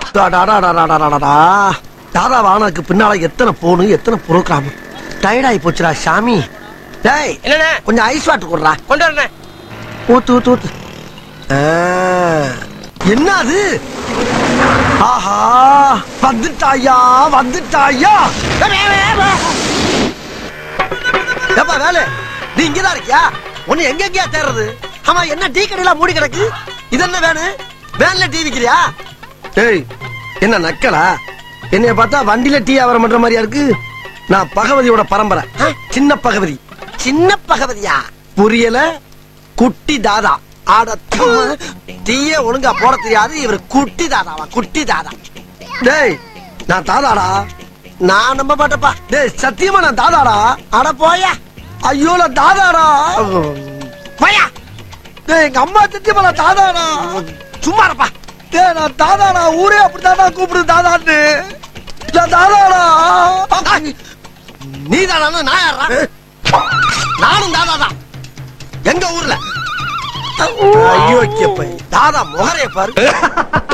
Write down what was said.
டாடாடாடாடாடாடா. தாதா வானக்கு பின்னால எத்தனை போனு எத்தனை புரோகிராம் டயர்டாயி போச்சுடா சாமி டேய் என்னண்ணே கொஞ்சம் ஐஸ் வாட்டர் கொடுறா கொண்டு வரண்ணே ஊத்து ஊத்து ஊத்து ஆ, என்ன அது ஆஹா வந்துட்டாயா வந்துட்டாயா ஏப்பா வேலை நீ இங்கதான் இருக்கியா உன்னை எங்க எங்கயா தேடுறது ஆமா என்ன டீ கடையில மூடி கிடக்கு இது என்ன வேணு வேன்ல டீ விக்கிறியா ஏய் என்ன நக்கலா என்னைய பார்த்தா வண்டியில டீ வியாபாரம் பண்ற மாதிரியா இருக்கு நான் பகவதியோட பரம்பரை ஆ, சின்ன பகவதி சின்ன பகவதியா புரியல குட்டி தாதா ஆட டீயே ஒழுங்கா போட தெரியாது இவர் குட்டி தாதாவா குட்டி தாதா டேய் நான் தாதாடா நான் நம்ப மாட்டேப்பா டேய் சத்தியமா நான் தாதாடா அட போயா ஐயோ நான் தாதாடா போயா டேய் எங்க அம்மா சத்தியமா நான் தாதாடா சும்மா இருப்பா டேய் நான் தாதாடா ஊரே அப்படித்தாடா கூப்பிடுது தாதான்னு நான் தாதாடா நீ தானா நான் யாரா நானும் தாதாதான் எங்க ஊர்ல ஐயோ தாதா முகரைய பாரு